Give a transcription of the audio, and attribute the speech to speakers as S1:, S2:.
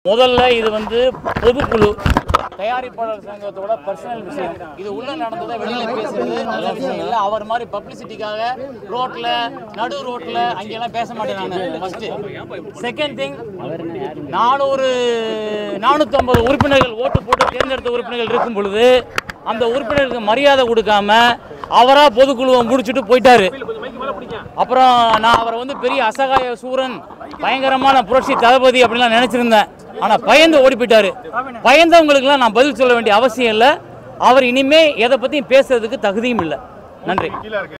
S1: முதல்ல இது வந்து பொதுக்குழு தயாரிப்பாளர் சங்கத்தோட பர்சனல் விஷயம் இது உள்ள நடந்ததை வெளியில பேசுறது நல்ல விஷயம் இல்லை அவர் மாதிரி பப்ளிசிட்டிக்காக ரோட்ல நடு ரோட்ல அங்கெல்லாம் பேச மாட்டேன் நான் ஃபர்ஸ்ட் செகண்ட் திங் நானூறு நானூற்றம்பது உறுப்பினர்கள் ஓட்டு போட்டு தேர்ந்தெடுத்த உறுப்பினர்கள் இருக்கும் பொழுது அந்த உறுப்பினருக்கு மரியாதை கொடுக்காம அவரா பொதுக்குழுவை முடிச்சுட்டு போயிட்டாரு அப்புறம் நான் அவரை வந்து பெரிய அசகாய சூரன் பயங்கரமான புரட்சி தளபதி அப்படிலாம் நினைச்சிருந்தேன் ஆனா பயந்து ஓடி போயிட்டாரு பயந்தவங்களுக்குலாம் நான் பதில் சொல்ல வேண்டிய அவசியம் இல்லை அவர் இனிமே எதை பத்தியும் பேசுறதுக்கு தகுதியும் இல்லை நன்றி